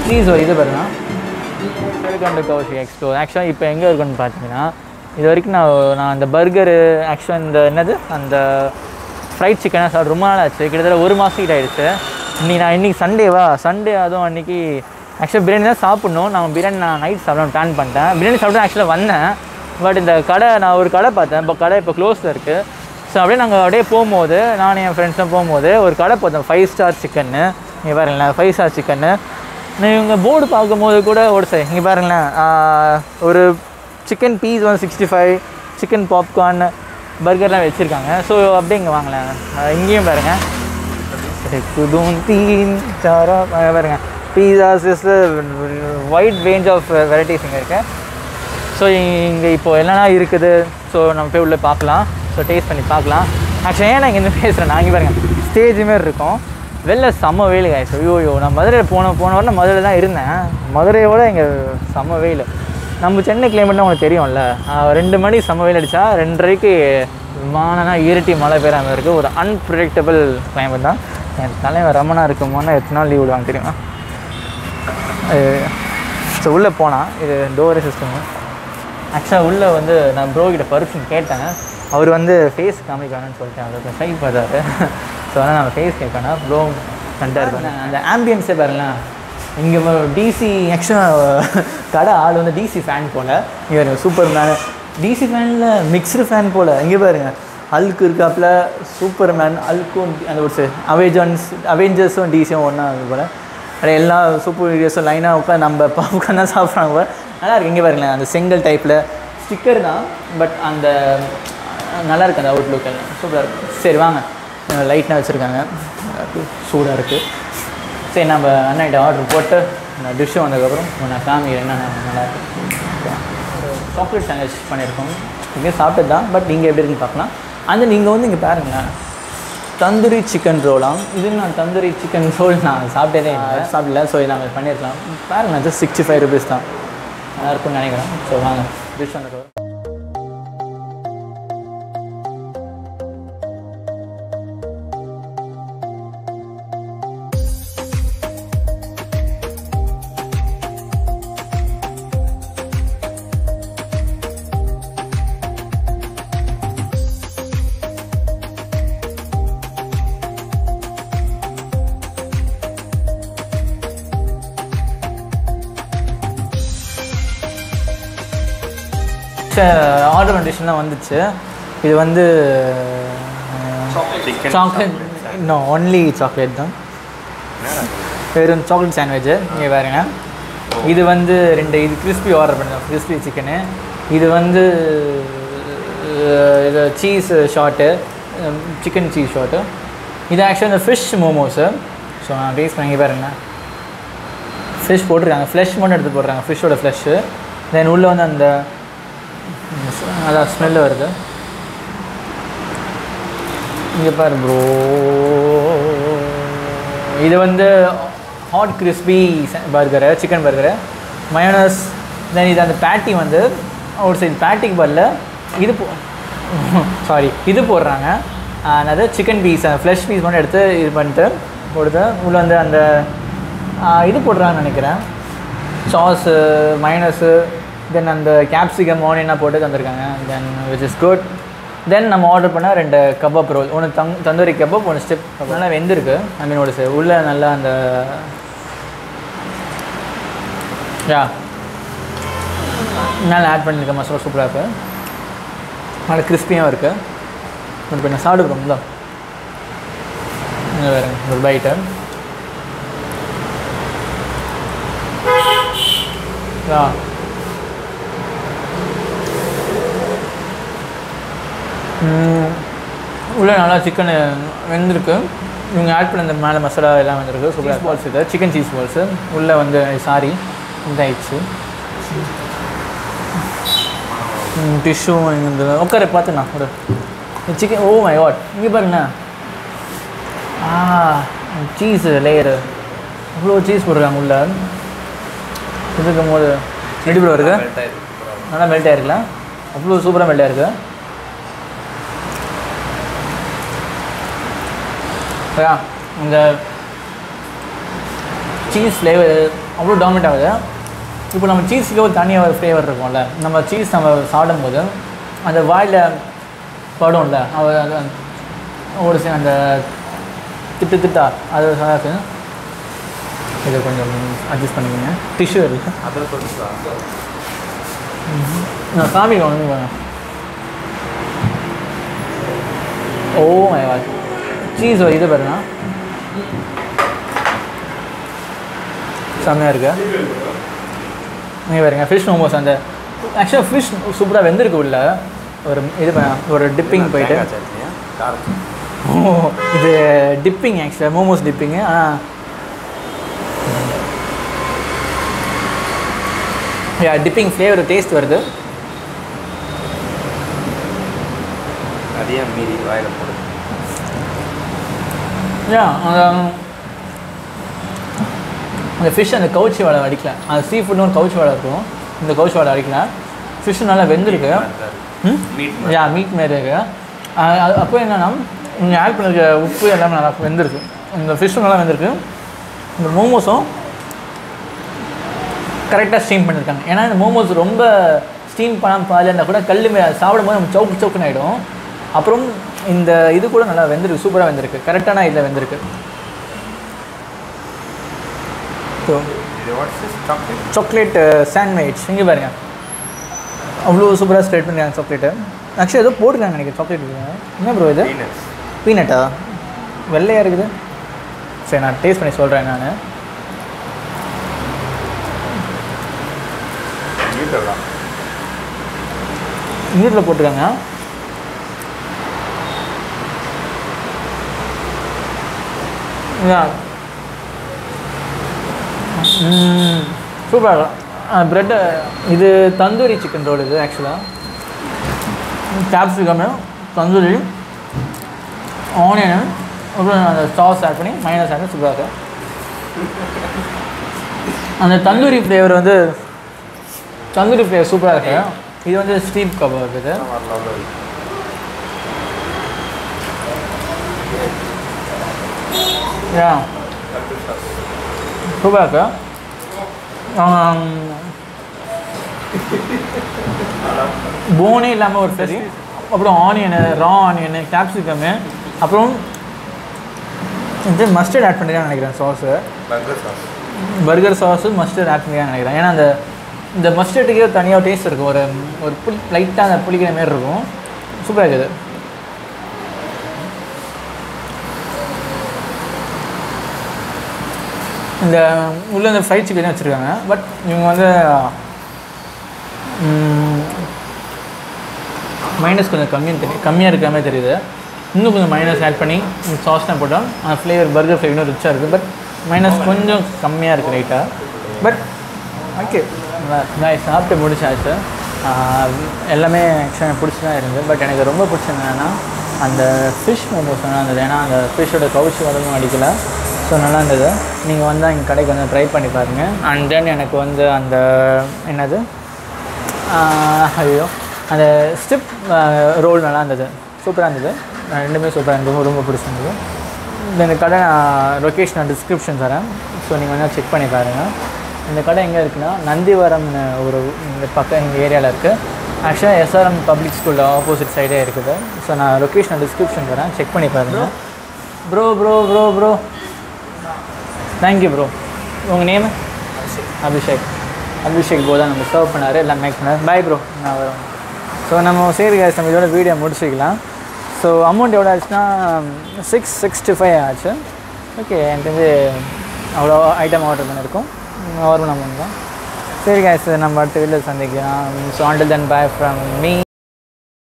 please ஒரு இது பாருங்க வெல்கம் டு கௌஷி எக்ஸ்போ ஆக்சுவலாக இப்போ எங்கே இருக்குன்னு பார்த்தீங்கன்னா இது வரைக்கும் நான் நான் அந்த பர்கரு ஆக்சுவலாக இந்த என்னது அந்த ஃப்ரைட் சிக்கனாக சாப்பிட்டு ரொம்ப நாள் ஆச்சு கிட்டத்தட்ட ஒரு மாதம் கிட்ட ஆயிடுச்சு இன்னைக்கு நான் இன்றைக்கி சண்டேவா சண்டே அதுவும் அன்றைக்கி ஆக்சுவலாக பிரியாணி தான் சாப்பிட்ணும் நான் பிரியாணி நான் நைட் சாப்பிடணும் பிளான் பண்ணிட்டேன் பிரியாணி சாப்பிட்டு ஆக்சுவலாக வந்தேன் பட் இந்த கடை நான் ஒரு கடை பார்த்தேன் இப்போ கடை இப்போ க்ளோஸில் இருக்குது ஸோ அப்படியே நாங்கள் அப்படியே போகும்போது நான் என் ஃப்ரெண்ட்ஸ்லாம் போகும்போது ஒரு கடை பார்த்தோம் ஃபைவ் ஸ்டார் சிக்கன்னு இங்கே பாருங்களேன் ஃபைவ் ஸ்டார் சிக்கன்னு நான் இவங்க போர்டு பார்க்கும்போது கூட ஒரு சார் இங்கே பாருங்களேன் ஆஹ், ஒரு சிக்கன் பீஸ் வந்து சிக்ஸ்டி ஃபைவ் சிக்கன் பாப்கார்ன் பர்கர்லாம் வச்சுருக்காங்க ஸோ அப்படியே இங்கே வாங்கலாம் ஆஹ், இங்கேயும் பாருங்கள் குதும் தீன் சாரா அங்க பாருங்க pizzas is wide range of varieties இங்கே இருக்கு ஸோ இங்கே இப்போ என்னென்ன இருக்குது ஸோ நம்ம போய் உள்ளே பார்க்கலாம் ஸோ டேஸ்ட் பண்ணி பார்க்கலாம் ஆக்சுவலாக ஏன் நான் இங்கே பேசுகிறேன் நான் இங்கே பாருங்க ஸ்டேஜ் மாரி இருக்கும் வெளில செம்ம வெயில் காய்ஸ் ஐயோ நான் மதுரையில் போன போன வாரம் மதுரையில் தான் இருந்தேன் மதுரையோட இங்கே செம்ம வெயில் நம்ம சென்னை கிளைமேட்னா உங்களுக்கு தெரியும்ல ஆஹ் ரெண்டு மணி செம்ம வெயில் அடித்தா ரெண்டரைக்கு விமானம்னா இருட்டி மழை பெய்யாமல் இருக்குது ஒரு அன்பிரடிக்டபிள் கிளைமேட் தான் என் தலைவன் ரமணா இருக்குமோன்னா எத்தனை நாள் லீவ் விடுவாங்க தெரியுமா ஸோ உள்ளே போனால் இது டோர் சிஸ்டம் ஆக்சுவலாக உள்ளே வந்து நான் ப்ரோ கிட்ட பர்மிஷன் கேட்டேன் அவர் வந்து ஃபேஸ் காமிக்கணும்னு சொல்லிட்டேன் அவருக்கு சைட் பார்த்தாரு ஸோ அதனால் நான் ஃபேஸ் கேட்கணும் ப்ரோ கண்டாக இருக்கேன் அந்த ஆம்பியன்ஸே பாருங்களேன் இங்கே டிசி ஆக்சுவலாக கடை ஆள் வந்து டிசி ஃபேன் போல் இங்கே சூப்பர் மேனு டிசி ஃபேனில் மிக்ஸ்டு ஃபேன் போல் இங்கே பாருங்க அல்க்கு இருக்காப்புல சூப்பர் மேன் அல்க்கும் அந்த ஒரு அவேஜன்ஸ் அவெஞ்சர்ஸும் டிசியும் ஒன்றா இது போல் அப்படியே எல்லா சூப்பர் ஹீரோஸும் லைனாக உட்காந்து நம்ம பாப்கார்ன் தான் சாப்பிட்றாங்க போல நல்லா இருக்கு இங்கே பாருங்களேன் அந்த செங்கல் டைப்பில் ஸ்டிக்கர் தான் பட் அந்த நல்லா இருக்கு அந்த அவுட்லுக் எல்லாம் சூப்பராக இருக்கு சரி வாங்க லைட்னா வச்சுருக்காங்க சூடாக இருக்குது சரி நம்ம அண்ணாட்ட ஆர்டர் போட்டு நான் டிஷ்ஷு வந்ததுக்கப்புறம் நான் காமிக்கிறேன் என்னென்ன நல்லா இருக்கு சாக்லேட் சாண்ட்விச் பண்ணியிருக்கோம் இங்கே சாப்பிட்டது தான் பட் நீங்கள் எப்படி இருக்குன்னு பார்க்கலாம் அந்த நீங்கள் வந்து இங்கே பாருங்களேன் தந்தூரி சிக்கன் ரோலாம் இது நான் தந்தூரி சிக்கன் ரோல் நான் சாப்பிட்டதே இல்லை சாப்பிடல ஸோ இதை நாங்கள் பண்ணியிருக்கலாம் பாருங்களேன் ஜஸ்ட் சிக்ஸ்டி ஃபைவ் ருபீஸ் தான் நல்லா இருக்கும்னு நினைக்கிறேன் ஸோ வாங்க டிஷ் வந்ததுக்கப்புறம் ஆர்டர் கண்டிஷன் தான் வந்துச்சு இது வந்து சாக்லேட் இன்னும் ஒன்லி சாக்லேட் தான் வெறும் சாக்லேட் சாண்ட்விட்சு இங்கே பாருங்க இது வந்து ரெண்டு இது கிறிஸ்பி ஆர்டர் பண்ணேன் கிறிஸ்பி சிக்கனு இது வந்து அஹ், இது cheese short chicken cheese short இது ஆக்சுவலாக இந்த ஃபிஷ் மோமோஸு ஸோ நான் டேஸ்ட் பண்ணி பாருங்க ஃபிஷ் போட்டிருக்காங்க ஃப்ளஷ் மட்டும் எடுத்து போடுறாங்க ஃபிஷ்ஷோட ஃப்ளஷ்ஷு தென் உள்ளே வந்து அந்த அதான் ஸ்மெல்லு வருது இங்கே பாரு ப்ரோ இது வந்து hot crispy burger chicken burger mayonnaise then இது அந்த பேட்டி வந்து ஒரு சைடு பேட்டிக்கு பதில் இது போ சாரி இது போடுறாங்க அதாவது சிக்கன் பீஸ் ஃப்ளஷ் பீஸ் மட்டும் எடுத்து இது பண்ணிட்டு போடுது உள்ள வந்து அந்த ஆ, இது போடுறாங்கன்னு நினைக்கிறேன் சாஸு மைனஸு தென் அந்த கேப்சிகம் ஆனியனாக போட்டு தந்திருக்காங்க then which is good then நம்ம ஆர்டர் பண்ண ரெண்டு கபாப் ரோல் ஒன்று தங் தந்தூரி கபாப் ஒன்று ஸ்டெப் நல்லா வெந்திருக்கு ஐ மீன் ஒரு உள்ளே நல்லா அந்த யா மேலே ஆட் பண்ணியிருக்க மசாலா சூப்பராக இருக்குது நல்லா கிறிஸ்பியாக இருக்குது இப்போ நான் சாப்பிடுறோம்ல இங்கே வேறு ஒரு பைட்டு யா ம், உள்ள நல்லா சிக்கன் வெந்திருக்கு இவங்க ஆட் பண்ண இந்த மேலே மசாலா எல்லாம் வந்திருக்கு சூப்பர் பால்ஸ் இது சிக்கன் சீஸ் பால்ஸு உள்ளே வந்து சாரி இதாயிடுச்சு டிஷ்ஷும் இந்த உட்கார பார்த்துண்ணா ஒரு சிக்கன் ஓ மை வாட் இங்கே பாருங்கண்ணா ஆ சீஸு லேயரு அவ்வளோ சீஸ் போட்டிருக்காங்க உள்ள இதுக்கும் போது எப்படி ப்ரோ இருக்கு நல்லா மெல்ட் ஆயிருக்குல்ல அவ்வளோ சூப்பராக மெல்ட் ஆயிருக்கு இந்த சீஸ் ஃப்ளேவர் அவ்வளோ டாமினேட் ஆகுது இப்போ நம்ம சீஸுக்கு ஒரு தனியாக ஒரு ஃப்ளேவர் இருக்கும்ல நம்ம சீஸ் நம்ம சாப்பிடும்போது அந்த வாயில் படும்ல அது அது ஒரு சில அந்த திட்டு திட்டா அது நல்லா இருக்கு இதை கொஞ்சம் அட்ஜஸ்ட் பண்ணிக்கோங்க டிஷ்யூ இருக்கு அதில் கொஞ்சம் நான் காமிக்க ஒன்று வேணும் ஓ மை வாட் சீஸ் இது பாருங்க செம்மையாக இருக்கு நீங்கள் பாருங்க ஃபிஷ் மோமோஸ் அந்த ஆக்சுவலாக ஃபிஷ் சூப்பராக வெந்திருக்கு உள்ள ஒரு இது ப- ஒரு டிப்பிங் போயிட்டு தேங்காய் சட்னியா காரம் ஓ இது டிப்பிங் ஆக்சுவலாக மோமோஸ் டிப்பிங்கு ஆனால் யா டிப்பிங் ஃப்ளேவர் டேஸ்ட் வருது அதையும் மீறி வாயில் போடுது யா அந்த அந்த ஃபிஷ் அந்த கவுச்சி வாடை அடிக்கல அந்த சீ ஃபுட்னு ஒரு கவுச்சி வாடை இருக்கும் இந்த கவுச்சி வாடை அடிக்கல ஃபிஷ் நல்லா வெந்திருக்கு ம் மீட் யா மீட் மாரி இருக்கு அஹ் அது அப்போ என்னன்னா நீங்கள் ஆட் பண்ணிருக்க உப்பு எல்லாமே நல்லா வெந்திருக்கு இந்த ஃபிஷ்ஷும் நல்லா வெந்திருக்கு இந்த மோமோஸும் கரெக்டாக ஸ்டீம் பண்ணியிருக்காங்க ஏன்னா இந்த மோமோஸ் ரொம்ப ஸ்டீம் பண்ணாமல் பாதி இருந்தால் கூட கல் மேலே சாப்பிடும்போது நம்ம சவுக்கு சவுக்குன்னு ஆகிடும் அப்புறம் இந்த இது கூட நல்லா வெந்திருக்கு சூப்பராக வெந்திருக்கு கரெக்டான இதில் வெந்திருக்கு ஸோ இது what's is chocolate chocolate sandwich இங்கே பாருங்க அவ்வளோ சூப்பராக ஸ்ப்ரெட் பண்ணிருக்காங்க சாக்லேட்டு ஆக்சுவலி ஏதோ போட்டிருக்காங்க நினைக்கிறேன் சாக்லேட் என்ன ப்ரோ இது பீனட்ஸ் பீனட்டா வெள்ளையாக இருக்குது சரி நான் டேஸ்ட் பண்ணி சொல்கிறேன் நான் வீட்டில் இங்கிலீஷில் போட்டிருக்காங்க சூப்பராக ப்ரெட்டு இது தந்தூரி சிக்கன் ரோல் இது ஆக்சுவலாக கேப்சிகமு தந்தூரி ஆனியன் அப்புறம் அந்த சாஸ் ஆட் பண்ணி மைனஸ் ஆட் பண்ணி சூப்பராக இருக்கு அந்த தந்தூரி ஃப்ளேவர் வந்து தந்தூரி ஃப்ளேவர் சூப்பராக இருக்கு இது வந்து ஸ்டீப் கபாப் இது யா சூப்பராக இருக்கு போனே இல்லாமல் ஒரு சரி அப்புறம் ஆனியனு ரா ஆனியனு கேப்சிகமு அப்புறம் இது மஸ்டர்ட் ஆட் பண்ணிருக்கான்னு நினைக்கிறேன் sauce burger sauce burger sauce mustard add பண்ணிருக்கான்னு நினைக்கிறேன் ஏன்னா அந்த இந்த மஸ்டர்டுக்கே தனியாக டேஸ்ட் இருக்கும் ஒரு ஒரு புளி லைட்டாக அந்த புளிக்கிற மாதிரி இருக்கும் சூப்பராக இருக்குது இந்த உள்ள இந்த ஃப்ரைட் சிக்கன் வச்சுருக்காங்க பட் இவங்க வந்து மைனஸ் கொஞ்சம் கம்மியாக தெரியும் கம்மியாக இருக்கிற மாதிரி தெரியுது இன்னும் கொஞ்சம் மைனஸ் ஆட் பண்ணி சாஸ்லாம் போட்டோம் அந்த ஃப்ளேவர் பர்கர் ஃப்ளேவர் இன்னும் ரிச்சாக இருக்குது பட் மைனஸ் கொஞ்சம் கம்மியாக இருக்குது ரைட்டாக பட் ஓகே நான் சாப்பிட்டு முடிச்சாச்சு ஆஹ் எல்லாமே ஆக்சுவலாக எனக்கு பிடிச்சி தான் இருந்தது பட் எனக்கு ரொம்ப பிடிச்சது என்னன்னா அந்த ஃபிஷ் மோமோஸ் நல்லா இருந்தது ஏன்னா அந்த ஃபிஷ்ஷோட கவுச்சி வரதும் அடிக்கல ஸோ நல்லா இருந்தது நீங்கள் வந்து எங்கள் கடைக்கு வந்து ட்ரை பண்ணி பாருங்கள் அண்ட் தென் எனக்கு வந்து அந்த என்னது ஆஹ் ஐயோ அந்த ஸ்டிப் ரோல் நல்லா இருந்தது சூப்பராக இருந்தது நான் ரெண்டுமே சூப்பராக இருந்தது ரொம்ப ரொம்ப பிடிச்சிருந்தது இந்த கடை நான் லொக்கேஷன் நான் டிஸ்கிரிப்ஷன் தரேன் ஸோ நீங்கள் வந்து செக் பண்ணி பாருங்கள் இந்த கடை எங்கே இருக்குன்னா நந்திவரம்னு ஒரு இந்த பக்கம் எங்கள் ஏரியாவில் இருக்குது ஆக்சுவலாக எஸ்ஆர்எம் பப்ளிக் ஸ்கூலில் ஆப்போசிட் சைடே இருக்குது ஸோ நான் லொக்கேஷன் டிஸ்கிரிப்ஷன் தரேன் செக் பண்ணி பாருங்கள் bro bro bro bro thank you bro உங்கள் நேம் அபிஷேக் அபிஷேக் போ தான் நம்ம சர்வ் பண்ணார் எல்லாம் மேக் பண்ணார் பாய் ப்ரோ நான் வரோம் ஸோ நம்ம சரி guys நம்ம இதோட வீடியோ முடிச்சுக்கலாம் ஸோ அமௌண்ட் எவ்வளோ ஆச்சுன்னா சிக்ஸ் சிக்ஸ்டி ஃபைவ் ஆச்சு ஓகே எனக்கு வந்து அவ்வளோ ஐட்டம் ஆர்டர் பண்ணியிருக்கோம் நார்மல் அமௌண்ட் தான் சரி guys நம்ம அடுத்த வீடியோ சந்திக்கலாம் so until then bye from me